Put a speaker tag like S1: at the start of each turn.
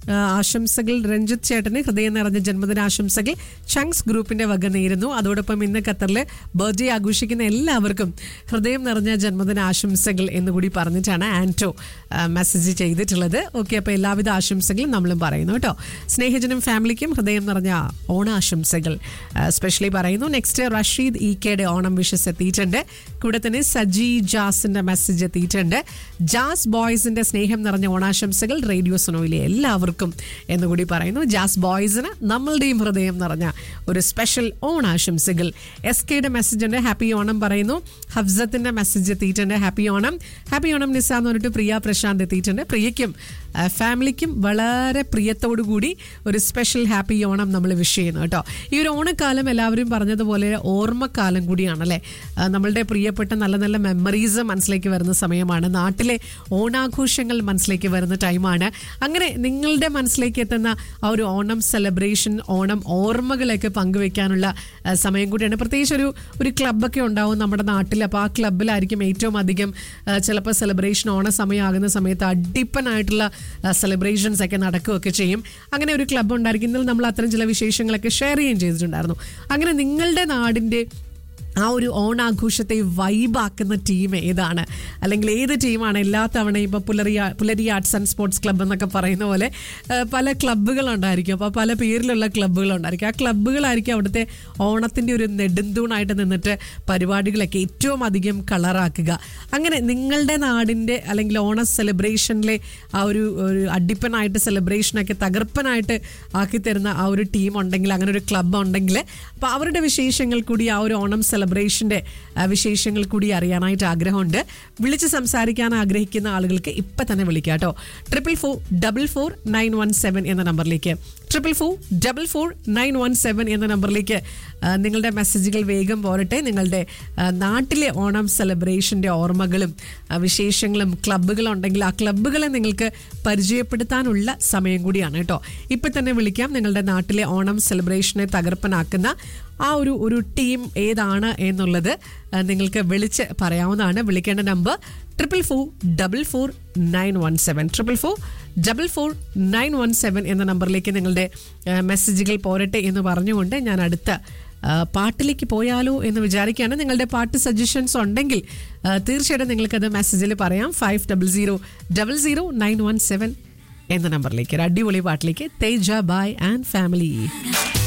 S1: ആ, ആശംസകൾ രഞ്ജിത്ത് ചേട്ടന് ഹൃദയം നിറഞ്ഞ ജന്മദിനാശംസകൾ ചങ്സ് ഗ്രൂപ്പിന്റെ വക നേരുന്നു അതോടൊപ്പം ഇന്ന് ഖത്തറിൽ ബർത്ത്ഡേ ആഘോഷിക്കുന്ന എല്ലാവർക്കും ഹൃദയം നിറഞ്ഞ ജന്മദിനാശംസകൾ എന്നുകൂടി പറഞ്ഞിട്ടാണ് ആൻറ്റോ ആ, മെസ്സേജ് ചെയ്തിട്ടുള്ളത് ഓക്കെ അപ്പോൾ എല്ലാവിധ ആശംസകളും നമ്മളും പറയുന്നു കേട്ടോ സ്നേഹജനും ഫാമിലിക്കും ഹൃദയം നിറഞ്ഞ ഓണാശംസകൾ സ്പെഷ്യലി പറയുന്നു നെക്സ്റ്റ് റഷീദ് ഇ കെയുടെ ഓണം വിഷസ് എത്തിയിട്ടുണ്ട് കൂടെ തന്നെ സജി ജാസിന്റെ മെസ്സേജ് എത്തിയിട്ടുണ്ട് ജാസ് ബോയ്സിന്റെ സ്നേഹം നിറഞ്ഞ ഓണാശംസകൾ റേഡിയോ സുനോയിലെ എല്ലാവർക്കും എന്നുകൂടി പറയുന്നു ജാസ് ബോയ്സിന് നമ്മളുടെയും ഹൃദയം നിറഞ്ഞ ഒരു സ്പെഷ്യൽ ഓണാശംസകൾ എസ് കെയുടെ മെസ്സേജ് ഉണ്ട് ഹാപ്പി ഓണം പറയുന്നു ഹഫ്സത്തിന്റെ മെസ്സേജ് എത്തിയിട്ടുണ്ട് ഹാപ്പി ഓണം ഹാപ്പി ഓണം നിസ എന്ന് പറഞ്ഞിട്ട് പ്രിയ പ്രശാന്ത് എത്തിയിട്ടുണ്ട് പ്രിയയ്ക്കും ആ, ഫാമിലിക്കും വളരെ പ്രിയത്തോടു കൂടി ഒരു സ്പെഷ്യൽ ഹാപ്പി ഓണം നമ്മൾ വിഷ് ചെയ്യുന്നു കേട്ടോ ഈ ഒരു ഓണക്കാലം എല്ലാവരും പറഞ്ഞതുപോലെ ഓർമ്മക്കാലം കൂടിയാണല്ലേ ആ, നമ്മളുടെ പ്രിയപ്പെട്ട നല്ല നല്ല മെമ്മറീസ് മനസ്സിലേക്ക് വരുന്ന സമയമാണ് നാട്ടിലെ ഓണാഘോഷങ്ങൾ മനസ്സിലേക്ക് വരുന്ന ടൈമാണ് അങ്ങനെ നിങ്ങളുടെ മനസ്സിലേക്ക് എത്തുന്ന ആ ഒരു ഓണം സെലിബ്രേഷൻ ഓണം ഓർമ്മകളൊക്കെ പങ്കുവെക്കാനുള്ള ആ, സമയം കൂടിയാണ് പ്രത്യേകിച്ച് ഒരു ഒരു ക്ലബ്ബൊക്കെ ഉണ്ടാവും നമ്മുടെ നാട്ടിൽ അപ്പോൾ ആ ക്ലബ്ബിലായിരിക്കും ഏറ്റവും അധികം ആ, ചിലപ്പോൾ സെലിബ്രേഷൻ ഓണ സമയമാകുന്ന സമയത്ത് അടിപ്പനായിട്ടുള്ള സെലിബ്രേഷൻസ് ഒക്കെ നടക്കുകയൊക്കെ ചെയ്യും അങ്ങനെ ഒരു ക്ലബ്ബ് ഉണ്ടായിരിക്കും ഇന്നലെ നമ്മൾ അത്തരം ചില വിശേഷങ്ങളൊക്കെ ഷെയർ ചെയ്യുകയും ചെയ്തിട്ടുണ്ടായിരുന്നു അങ്ങനെ നിങ്ങളുടെ നാടിൻ്റെ ആ ഒരു ഓണാഘോഷത്തെ വൈബാക്കുന്ന ടീം ഏതാണ് അല്ലെങ്കിൽ ഏത് ടീമാണ് എല്ലാ തവണയും ഇപ്പോൾ പുലരി പുലരി ആർട്സ് ആൻഡ് സ്പോർട്സ് ക്ലബ്ബ് എന്നൊക്കെ പറയുന്ന പോലെ ആ, പല ക്ലബ്ബുകളുണ്ടായിരിക്കും അപ്പോൾ പല പേരിലുള്ള ക്ലബ്ബുകളുണ്ടായിരിക്കും ആ ക്ലബ്ബുകളായിരിക്കും അവിടുത്തെ ഓണത്തിൻ്റെ ഒരു നെടുന്തൂണായിട്ട് നിന്നിട്ട് പരിപാടികളൊക്കെ ഏറ്റവും അധികം കളറാക്കുക അങ്ങനെ നിങ്ങളുടെ നാടിൻ്റെ അല്ലെങ്കിൽ ഓണ സെലിബ്രേഷനിലെ ആ ഒരു ഒരു അടിപ്പനായിട്ട് സെലിബ്രേഷനൊക്കെ തകർപ്പനായിട്ട് ആക്കി തരുന്ന ആ ഒരു ടീം ഉണ്ടെങ്കിൽ അങ്ങനെ ഒരു ക്ലബ്ബ് ഉണ്ടെങ്കിൽ അപ്പോൾ അവരുടെ വിശേഷങ്ങൾ കൂടി ആ ഒരു ഓണം സെലിബ്രേഷൻ്റെ വിശേഷങ്ങൾ കൂടി അറിയാനായിട്ട് ആഗ്രഹമുണ്ട് വിളിച്ച് സംസാരിക്കാൻ ആഗ്രഹിക്കുന്ന ആളുകൾക്ക് ഇപ്പം തന്നെ വിളിക്കാം കേട്ടോ triple four double four nine one seven എന്ന നമ്പറിലേക്ക് triple four double four nine one seven എന്ന നമ്പറിലേക്ക് ആ, നിങ്ങളുടെ മെസ്സേജുകൾ വേഗം പോരട്ടെ നിങ്ങളുടെ ആ, നാട്ടിലെ ഓണം സെലിബ്രേഷൻ്റെ ഓർമ്മകളും ആ, വിശേഷങ്ങളും ക്ലബ്ബുകളുണ്ടെങ്കിൽ ആ ക്ലബ്ബുകളെ നിങ്ങൾക്ക് പരിചയപ്പെടുത്താനുള്ള സമയം കൂടിയാണ് കേട്ടോ ഇപ്പം തന്നെ വിളിക്കാം നിങ്ങളുടെ നാട്ടിലെ ഓണം സെലിബ്രേഷനെ തകർപ്പനാക്കുന്ന ആ ഒരു ഒരു ടീം ഏതാണ് എന്നുള്ളത് ആ, നിങ്ങൾക്ക് വിളിച്ച് പറയാവുന്നതാണ് വിളിക്കേണ്ട number triple four double four nine one seven triple four double four nine one seven എന്ന നമ്പറിലേക്ക് നിങ്ങളുടെ ആ, മെസ്സേജുകൾ പോരട്ടെ എന്ന് പറഞ്ഞുകൊണ്ട് ഞാൻ അടുത്ത ആ, പാട്ടിലേക്ക് പോയാലോ എന്ന് വിചാരിക്കുകയാണ് നിങ്ങളുടെ പാട്ട് സജഷൻസ് ഉണ്ടെങ്കിൽ ആ, തീർച്ചയായിട്ടും നിങ്ങൾക്കത് മെസ്സേജിൽ പറയാം five double zero double zero nine one seven എന്ന നമ്പറിലേക്ക് ഒരു അടിപൊളി പാട്ടിലേക്ക് തേജ ബായ് ആൻഡ് ഫാമിലി